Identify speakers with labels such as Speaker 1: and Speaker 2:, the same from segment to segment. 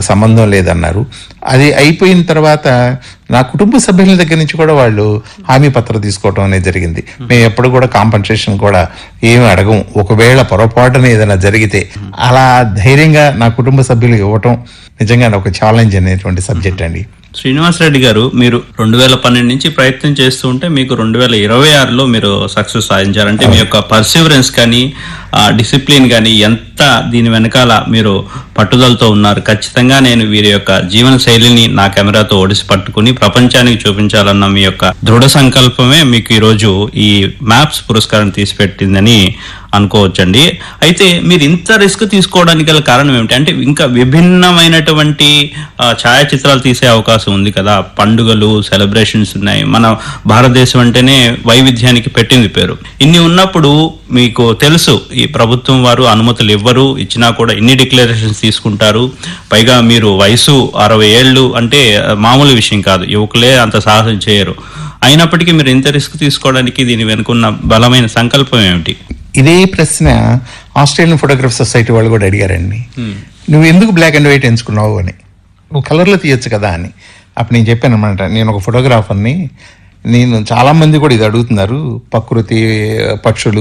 Speaker 1: సంబంధం లేదన్నారు అది అయిపోయిన తర్వాత నా కుటుంబ సభ్యుల దగ్గర నుంచి కూడా వాళ్ళు హామీ పత్రం తీసుకోవడం అనేది జరిగింది మేము ఎప్పుడు కూడా కాంపన్సేషన్ కూడా ఏమి అడగం ఒకవేళ పొరపాటున ఏదైనా జరిగితే అలా ధైర్యంగా నా కుటుంబ సభ్యులు ఇవ్వటం నిజంగా ఒక ఛాలెంజ్ అనేటువంటి సబ్జెక్ట్ అండి
Speaker 2: శ్రీనివాస్ రెడ్డి గారు మీరు రెండు వేల పన్నెండు నుంచి ప్రయత్నం చేస్తూ ఉంటే మీకు రెండు వేల ఇరవై ఆరులో మీరు సక్సెస్ సాధించారంటే మీ యొక్క పర్సివరెన్స్ కానీ డిసిప్లిన్ కానీ ఎంత దీని వెనకాల మీరు పట్టుదలతో ఉన్నారు ఖచ్చితంగా నేను వీరి యొక్క జీవన శైలిని నా కెమెరాతో ఒడిసి పట్టుకుని ప్రపంచానికి చూపించాలన్న మీ యొక్క దృఢ సంకల్పమే మీకు ఈరోజు ఈ మ్యాప్స్ పురస్కారం తీసిపెట్టిందని అనుకోవచ్చండి అయితే మీరు ఇంత రిస్క్ తీసుకోవడానికి గల కారణం ఏమిటి అంటే ఇంకా విభిన్నమైనటువంటి ఆ, ఛాయాచిత్రాలు తీసే అవకాశం ఉంది కదా పండుగలు సెలబ్రేషన్స్ ఉన్నాయి మన భారతదేశం అంటేనే వైవిధ్యానికి పెట్టింది పేరు ఇన్ని ఉన్నప్పుడు మీకు తెలుసు ఈ ప్రభుత్వం వారు అనుమతులు ఇవ్వరు ఇచ్చినా కూడా ఇన్ని డిక్లరేషన్స్ తీసుకుంటారు పైగా మీరు వయసు అరవై ఏళ్ళు అంటే ఆ, మామూలు విషయం కాదు యువకులే అంత సాహసం చేయరు అయినప్పటికీ మీరు ఇంత రిస్క్ తీసుకోవడానికి దీని వెనుకున్న బలమైన సంకల్పం ఏమిటి
Speaker 1: ఇదే ప్రశ్న ఆస్ట్రేలియన్ ఫోటోగ్రఫీ సొసైటీ వాళ్ళు కూడా అడిగారండి నువ్వు ఎందుకు బ్లాక్ అండ్ వైట్ ఎంచుకున్నావు అని నువ్వు కలర్లో తీయొచ్చు కదా అని అప్పుడు నేను చెప్పాను అనమాట నేను ఒక ఫోటోగ్రాఫర్ని నేను చాలా మంది కూడా ఇది అడుగుతున్నారు ప్రకృతి పక్షులు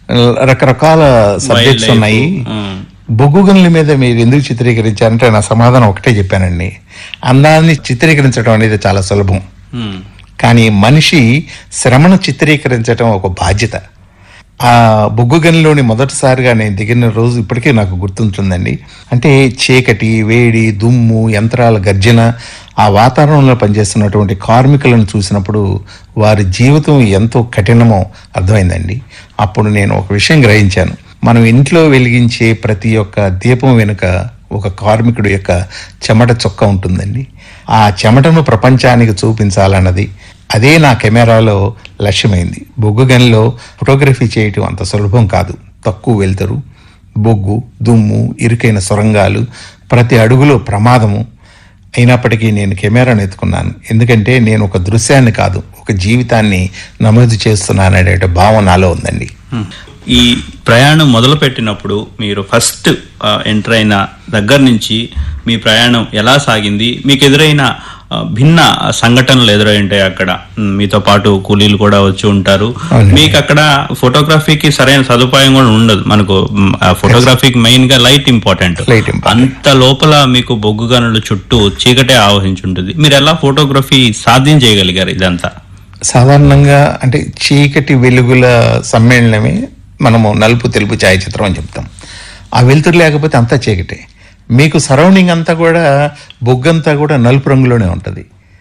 Speaker 1: రకరకాల సబ్జెక్ట్స్
Speaker 2: Wildlife,
Speaker 1: ఉన్నాయి
Speaker 2: ఉమ్.
Speaker 1: బొగ్గు గనుల మీద మీరు ఎందుకు చిత్రీకరించారంటే నా సమాధానం ఒకటే చెప్పానండి అందాన్ని చిత్రీకరించడం అనేది చాలా సులభం
Speaker 2: ఉమ్.
Speaker 1: కానీ మనిషి శ్రమను చిత్రీకరించడం ఒక బాధ్యత ఆ బొగ్గు గనిలోని మొదటిసారిగా నేను దిగిన రోజు ఇప్పటికీ నాకు గుర్తుంటుందండి అంటే చీకటి వేడి దుమ్ము యంత్రాల గర్జన ఆ వాతావరణంలో పనిచేస్తున్నటువంటి కార్మికులను చూసినప్పుడు వారి జీవితం ఎంతో కఠినమో అర్థమైందండి అప్పుడు నేను ఒక విషయం గ్రహించాను మనం ఇంట్లో వెలిగించే ప్రతి ఒక్క దీపం వెనుక ఒక కార్మికుడు యొక్క చెమట చొక్క ఉంటుందండి ఆ చెమటను ప్రపంచానికి చూపించాలన్నది అదే నా కెమెరాలో లక్ష్యమైంది బొగ్గు గనిలో ఫోటోగ్రఫీ చేయటం అంత సులభం కాదు తక్కువ వెళ్తారు బొగ్గు దుమ్ము ఇరుకైన సొరంగాలు ప్రతి అడుగులో ప్రమాదము అయినప్పటికీ నేను కెమెరాను ఎత్తుకున్నాను ఎందుకంటే నేను ఒక దృశ్యాన్ని కాదు ఒక జీవితాన్ని నమోదు చేస్తున్నాననే భావం నాలో ఉందండి
Speaker 2: ఈ ప్రయాణం మొదలు పెట్టినప్పుడు మీరు ఫస్ట్ ఎంటర్ అయిన దగ్గర నుంచి మీ ప్రయాణం ఎలా సాగింది మీకు ఎదురైన ఆ, భిన్న సంఘటనలు ఎదురై ఉంటాయి అక్కడ ఉమ్, మీతో పాటు కూలీలు కూడా వచ్చి ఉంటారు
Speaker 1: అవునండి.
Speaker 2: మీకు అక్కడ ఫోటోగ్రఫీకి సరైన సదుపాయం కూడా ఉండదు మనకు ఉమ్, ఆ ఫోటోగ్రఫీకి మెయిన్ గా లైట్ ఇంపార్టెంట్
Speaker 1: Light important.
Speaker 2: అంత లోపల మీకు బొగ్గు గనుల చుట్టూ చీకటే ఆవహించి ఉంటుంది మీరు ఎలా ఫోటోగ్రఫీ సాధ్యం చేయగలిగారు ఇదంతా
Speaker 1: సాధారణంగా అంటే చీకటి వెలుగుల సమ్మేళనమే మనము నలుపు తెలుపు ఛాయాచిత్రం అని చెప్తాం ఆ వెలుతురు లేకపోతే అంతా చీకటే మీకు సరౌండింగ్ అంతా కూడా బొగ్గంతా కూడా నలుపు రంగులోనే ఉంటుంది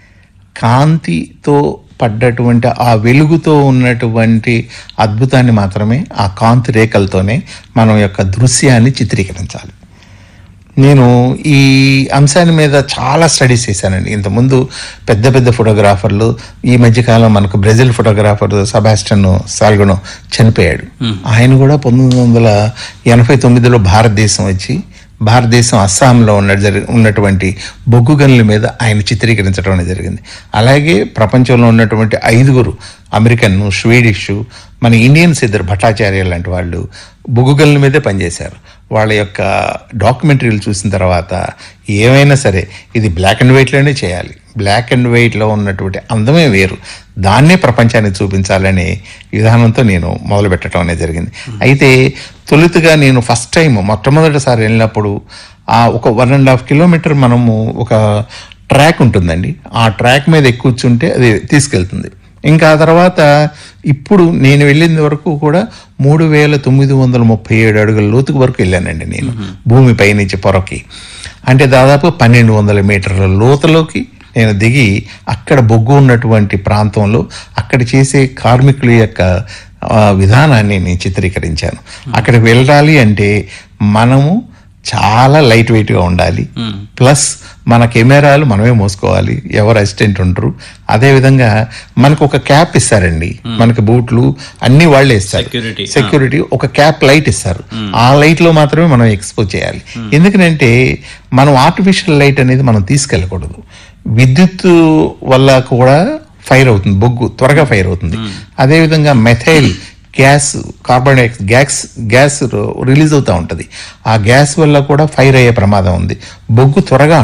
Speaker 1: కాంతితో పడ్డటువంటి ఆ వెలుగుతో ఉన్నటువంటి అద్భుతాన్ని మాత్రమే ఆ కాంతి రేఖలతోనే మనం యొక్క దృశ్యాన్ని చిత్రీకరించాలి నేను ఈ అంశాన్ని మీద చాలా స్టడీస్ చేశానండి ఇంతకుముందు పెద్ద పెద్ద ఫోటోగ్రాఫర్లు ఈ మధ్యకాలం మనకు బ్రెజిల్ ఫోటోగ్రాఫర్ సబాస్టన్ సాల్గొనో చనిపోయాడు ఆయన కూడా పంతొమ్మిది వందల ఎనభై తొమ్మిదిలో భారతదేశం వచ్చి భారతదేశం అస్సాంలో ఉన్న జరి ఉన్నటువంటి బొగ్గు గనుల మీద ఆయన చిత్రీకరించడం అనేది జరిగింది అలాగే ప్రపంచంలో ఉన్నటువంటి ఐదుగురు అమెరికన్ స్వీడిష్ మన ఇండియన్స్ ఇద్దరు భట్టాచార్య లాంటి వాళ్ళు బొగ్గు గనుల మీదే పనిచేశారు వాళ్ళ యొక్క డాక్యుమెంటరీలు చూసిన తర్వాత ఏమైనా సరే ఇది బ్లాక్ అండ్ వైట్లోనే చేయాలి బ్లాక్ అండ్ వైట్లో ఉన్నటువంటి అందమే వేరు దాన్నే ప్రపంచానికి చూపించాలనే విధానంతో నేను మొదలు పెట్టడం అనేది జరిగింది అయితే తొలుతగా నేను ఫస్ట్ టైం మొట్టమొదటిసారి వెళ్ళినప్పుడు ఆ ఒక వన్ అండ్ హాఫ్ కిలోమీటర్ మనము ఒక ట్రాక్ ఉంటుందండి ఆ ట్రాక్ మీద ఎక్కువచ్చుంటే అది తీసుకెళ్తుంది ఇంకా ఆ తర్వాత ఇప్పుడు నేను వెళ్ళిన వరకు కూడా మూడు వేల తొమ్మిది వందల ముప్పై ఏడు అడుగుల లోతుకు వరకు వెళ్ళానండి నేను భూమి పైనుంచి పొరకి అంటే దాదాపు పన్నెండు వందల మీటర్ల లోతులోకి నేను దిగి అక్కడ బొగ్గు ఉన్నటువంటి ప్రాంతంలో అక్కడ చేసే కార్మికుల యొక్క ఆ, విధానాన్ని నేను చిత్రీకరించాను అక్కడికి వెళ్ళాలి అంటే మనము చాలా లైట్ వెయిట్గా ఉండాలి ప్లస్ మన కెమెరాలు మనమే మోసుకోవాలి ఎవరు అసిస్టెంట్ ఉంటారు అదే విధంగా మనకు ఒక క్యాప్ ఇస్తారండి మనకి బూట్లు అన్ని వాళ్ళే ఇస్తారు
Speaker 2: Security.
Speaker 1: సెక్యూరిటీ ఒక క్యాప్ లైట్ ఇస్తారు ఆ లైట్ లో మాత్రమే మనం ఎక్స్పోజ్ చేయాలి ఎందుకంటే మనం ఆర్టిఫిషియల్ లైట్ అనేది మనం తీసుకెళ్ళకూడదు విద్యుత్ వల్ల కూడా ఫైర్ అవుతుంది బొగ్గు త్వరగా ఫైర్ అవుతుంది అదేవిధంగా methyl gas carbon dioxide gas gas release అవుతూ ఉంటుంది ఆ గ్యాస్ వల్ల కూడా ఫైర్ అయ్యే ప్రమాదం ఉంది బొగ్గు త్వరగా